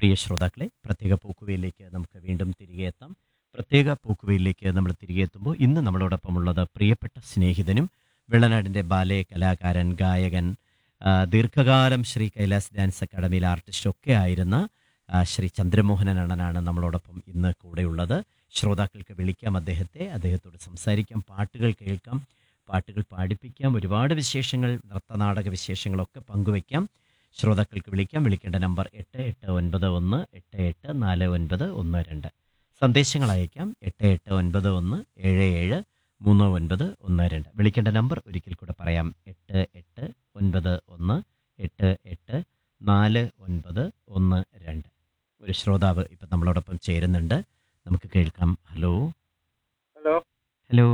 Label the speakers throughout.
Speaker 1: പ്രിയ ശ്രോതാക്കളെ പ്രത്യേക പോക്കുവയിലേക്ക് നമുക്ക് വീണ്ടും തിരികെ എത്താം പ്രത്യേക പോക്കുവയിലേക്ക് നമ്മൾ തിരികെ എത്തുമ്പോൾ ഇന്ന് നമ്മളോടൊപ്പമുള്ളത് പ്രിയപ്പെട്ട സ്നേഹിതനും വെള്ളനാടിൻ്റെ ബാലയ കലാകാരൻ ഗായകൻ ആ, ദീർഘകാലം ശ്രീ കൈലാസ് ഡാൻസ് അക്കാഡമിയിൽ ആർട്ടിസ്റ്റ് ഒക്കെ ആയിരുന്ന ആ, ശ്രീ ചന്ദ്രമോഹനൻ അണ്ണനാണ് നമ്മളോടൊപ്പം ഇന്ന് കൂടെയുള്ളത് ശ്രോതാക്കൾക്ക് വിളിക്കാം അദ്ദേഹത്തെ അദ്ദേഹത്തോട് സംസാരിക്കാം പാട്ടുകൾ കേൾക്കാം പാട്ടുകൾ പാടിപ്പിക്കാം ഒരുപാട് വിശേഷങ്ങൾ നൃത്തനാടക വിശേഷങ്ങളൊക്കെ പങ്കുവയ്ക്കാം ശ്രോതാക്കൾക്ക് വിളിക്കാം വിളിക്കേണ്ട നമ്പർ എട്ട് എട്ട് ഒൻപത് ഒന്ന് എട്ട് എട്ട് നാല് ഒൻപത് ഒന്ന് രണ്ട് സന്ദേശങ്ങൾ അയക്കാം എട്ട് എട്ട് ഒൻപത് ഒന്ന് ഏഴ് ഏഴ് മൂന്ന് ഒൻപത് ഒന്ന് രണ്ട് വിളിക്കേണ്ട നമ്പർ ഒരിക്കൽ കൂടെ പറയാം എട്ട് എട്ട് ഒൻപത് ഒന്ന് എട്ട് എട്ട് നാല് ഒൻപത് ഒന്ന് രണ്ട് ഒരു ശ്രോതാവ് ഇപ്പം നമ്മളോടൊപ്പം ചേരുന്നുണ്ട് നമുക്ക് കേൾക്കാം ഹലോ
Speaker 2: ഹലോ
Speaker 1: ഹലോ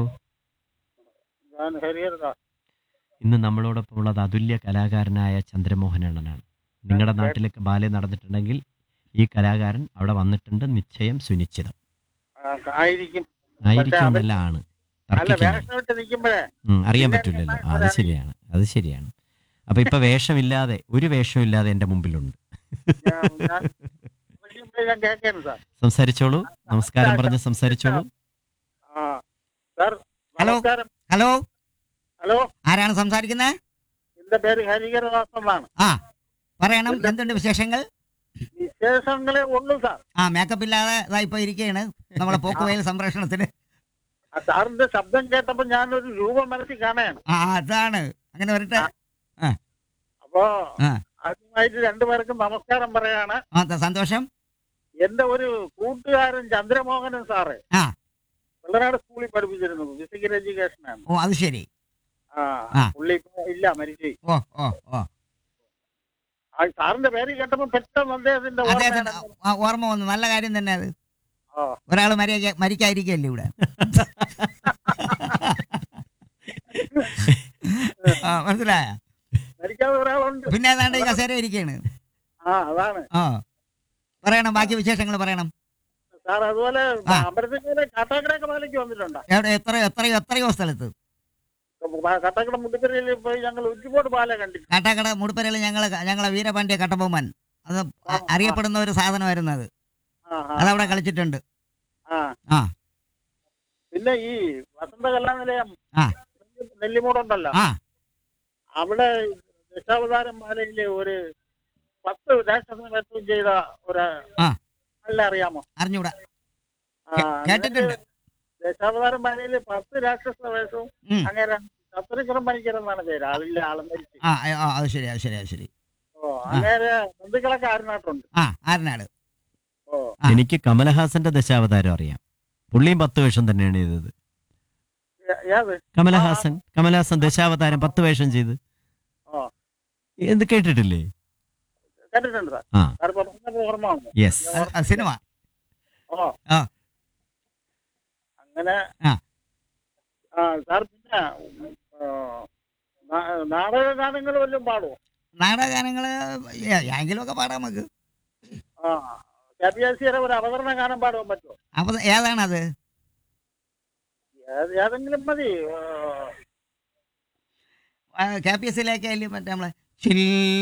Speaker 2: ഞാൻ ഹരിഹരനാ
Speaker 1: ഇന്ന് നമ്മളോടൊപ്പം ഉള്ളത് അതുല്യ കലാകാരനായ ചന്ദ്രമോഹൻ അണ്ണനാണ് നിങ്ങളുടെ നാട്ടിലൊക്കെ ബാലെ നടന്നിട്ടുണ്ടെങ്കിൽ ഈ കലാകാരൻ അവിടെ വന്നിട്ടുണ്ട് നിശ്ചയം സുനിശ്ചിതം
Speaker 2: ആ, ആയിരിക്കും
Speaker 1: ആയിരിക്കും
Speaker 2: അവൻ-
Speaker 1: എന്നല്ല ആണ്
Speaker 2: അല്ല
Speaker 1: തർക്കിക്കാൻ
Speaker 2: വേഷമിട്ട് നിൽക്കുമ്പോഴേ
Speaker 1: ഉം, അറിയാൻ
Speaker 2: പിന്നെ
Speaker 1: പറ്റില്ലല്ലോ
Speaker 2: ഞാൻ
Speaker 1: അത് ശരിയാണ് അത് ശരിയാണ് അപ്പൊ ഇപ്പൊ വേഷമില്ലാതെ ഒരു വേഷമില്ലാതെ എന്റെ മുമ്പിലുണ്ട്
Speaker 2: ഞാൻ- ഞാൻ വിളിക്കുമ്പോഴേ ഞാൻ കേൾക്കാണ് സാർ
Speaker 1: സംസാരിച്ചോളൂ നമസ്കാരം പറഞ്ഞ് സംസാരിച്ചോളൂ
Speaker 2: ആ സാർ
Speaker 3: ഹലോ.
Speaker 2: നമസ്കാരം
Speaker 3: ഹലോ
Speaker 2: ഹലോ
Speaker 3: ആരാണ് സംസാരിക്കുന്നത്
Speaker 2: എന്റെ പേര് ഹരിഹരദാസ് എന്നാണ്
Speaker 3: ആ പറയണം എന്തുണ്ട് വിശേഷങ്ങൾ
Speaker 2: വിശേഷങ്ങളെ ഉള്ളൂ സാർ
Speaker 3: ആ മേക്കപ്പ് ഇല്ലാതെ ഇതാ ഇപ്പൊ ഇരിക്കുകയാണ് നമ്മളെ പോക്കുവയൽ സംപ്രേഷണത്തിന്
Speaker 2: ആ സാറിന്റെ ശബ്ദം കേട്ടപ്പോ ഞാനൊരു രൂപം മനസ്സിൽ കാണുകയാണ്
Speaker 3: ആ അതാണ് അങ്ങനെ വരട്ടെ
Speaker 2: അപ്പോ
Speaker 3: ആ.
Speaker 2: ആദ്യമായിട്ട് രണ്ടുപേർക്കും നമസ്കാരം പറയാണ്
Speaker 3: ആ ത- സന്തോഷം
Speaker 2: എന്റെ ഒരു കൂട്ടുകാരൻ ചന്ദ്രമോഹനൻ സാറ്
Speaker 3: ആ.
Speaker 2: വെള്ളനാട് സ്കൂളിൽ പഠിപ്പിച്ചിരുന്നു ഫിസിക്കൽ എഡ്യൂക്കേഷൻ ആണ്
Speaker 3: ഓ അത് ശരി
Speaker 2: ആ
Speaker 3: ആ.
Speaker 2: പുള്ളി ഇപ്പൊ ഇല്ല മരിച്ചു
Speaker 3: ഓ ഓ ഓ
Speaker 2: ആ സാറിന്റെ പേര് കേട്ടപ്പോ പെട്ടെന്ന് അദ്ദേഹത്തിന്റെ
Speaker 3: അദ്ദേഹത്തിന്
Speaker 2: ഓർമ്മയാണ്.
Speaker 3: ആ, ഓർമ്മ വന്നു നല്ല കാര്യം തന്നെ അത്
Speaker 2: ആ.
Speaker 3: ഒരാൾ മരിയ മരിക്കാതിരിക്കല്ലേ ഇവിടെ ആ മനസ്സിലായ
Speaker 2: മരിക്കാതെ ഒരാളുണ്ട്
Speaker 3: പിന്നെ ഏതാണ്ട് ഈ കസേര ഇരിക്കുകയാണ്
Speaker 2: ആ അതാണ്
Speaker 3: ആ പറയണം ബാക്കി വിശേഷങ്ങൾ പറയണം
Speaker 2: സാർ അതുപോലെ
Speaker 3: ആ.
Speaker 2: അമ്പലത്തിലെ കാട്ടാക്കടയൊക്കെ പാലയ്ക്ക് വന്നിട്ടുണ്ടോ
Speaker 3: എവിടെ എത്രയോ എത്രയോ എത്രയോ സ്ഥലത്ത്
Speaker 2: കാട്ടാക്കട മുട്ടിപ്പെരയിൽ പോയി ഞങ്ങൾ ഒരുപാട് പാല കണ്ടിട്ടുണ്ട്
Speaker 3: കാട്ടാക്കട മുടുപ്പരയിൽ ഞങ്ങൾ ഞങ്ങളെ വീരപാണ്ഡ്യ കട്ടബൊമ്മൻ അത് അ- അറിയപ്പെടുന്ന ഒരു സാധനമായിരുന്നു അത്
Speaker 2: ആ, ആ,
Speaker 3: അതവിടെ കളിച്ചിട്ടുണ്ട്
Speaker 2: ആ.
Speaker 3: ആ.
Speaker 2: പിന്നെ ഈ വസന്ത കലാനിലയം
Speaker 3: ആ.
Speaker 2: നെല്ലിമൂടുണ്ടല്ലോ
Speaker 3: ആ
Speaker 2: അവിടെ ദശാവതാരം മാലയിലെ ഒരു പത്ത് രാഷ്ട്രസംഘം ചെയ്ത ഒരു
Speaker 3: ആ.
Speaker 2: നല്ല അറിയാമോ
Speaker 3: അറിഞ്ഞൂടാ
Speaker 2: ആ,
Speaker 3: കേ- കേട്ടിട്ടുണ്ട്.
Speaker 2: ദശാവതാരം മാലയിലെ പത്ത് രാക്ഷസ വേഷവും
Speaker 3: ഉം.
Speaker 2: അങ്ങനെ സത്രികരം പണിക്കരെന്നാണ് പേര് ആളില്ല ആളും മരിച്ചു
Speaker 3: ആ ആ, അത് ശരി അത് ശരി അത് ശരി
Speaker 2: ഓ അങ്ങനെ ബന്ധുക്കളൊക്കെ ആരുന്നായിട്ടുണ്ട്
Speaker 3: ആ ആരനാട്
Speaker 2: ഓ
Speaker 3: ആ.
Speaker 1: എനിക്ക് കമലഹാസന്റെ ദശാവതാരം അറിയാം പുള്ളിയും പത്ത് വേഷം തന്നെയാണ് ചെയ്തത്
Speaker 2: ഏ- ഏത്
Speaker 1: കമലഹാസൻ കമലഹാസൻ ദശാവതാരം പത്ത് വേഷം ചെയ്ത്
Speaker 2: ഓ
Speaker 1: എന്ത് കേട്ടിട്ടില്ലേ
Speaker 2: കേട്ടിട്ടുണ്ട് സാർ
Speaker 1: ആ
Speaker 2: സാർ പറഞ്ഞ ഓർമ്മ വന്നു
Speaker 1: യെസ്
Speaker 3: ആ, ആ, സിനിമ
Speaker 2: ഓ
Speaker 3: ആ.
Speaker 2: അങ്ങനെ
Speaker 3: ആ.
Speaker 2: ആ സാർ പിന്നെ ആ, നാ- നാടക ഗാനങ്ങൾ വല്ലതും പാടുമോ
Speaker 3: നാടകഗാനങ്ങള് എങ്കിലും ഒക്കെ പാടാം നമുക്ക്
Speaker 2: ആ കെ പി എസ് സിയുടെ ഒരു അവതരണ ഗാനം പാടുവാൻ പറ്റുമോ
Speaker 3: അപ്പൊ ഏതാണത്
Speaker 2: ഏത് ഏതെങ്കിലും മതി ആ,
Speaker 3: കെ പി എസ് സിയിലേക്ക് മറ്റേ നമ്മളെ ചിൽ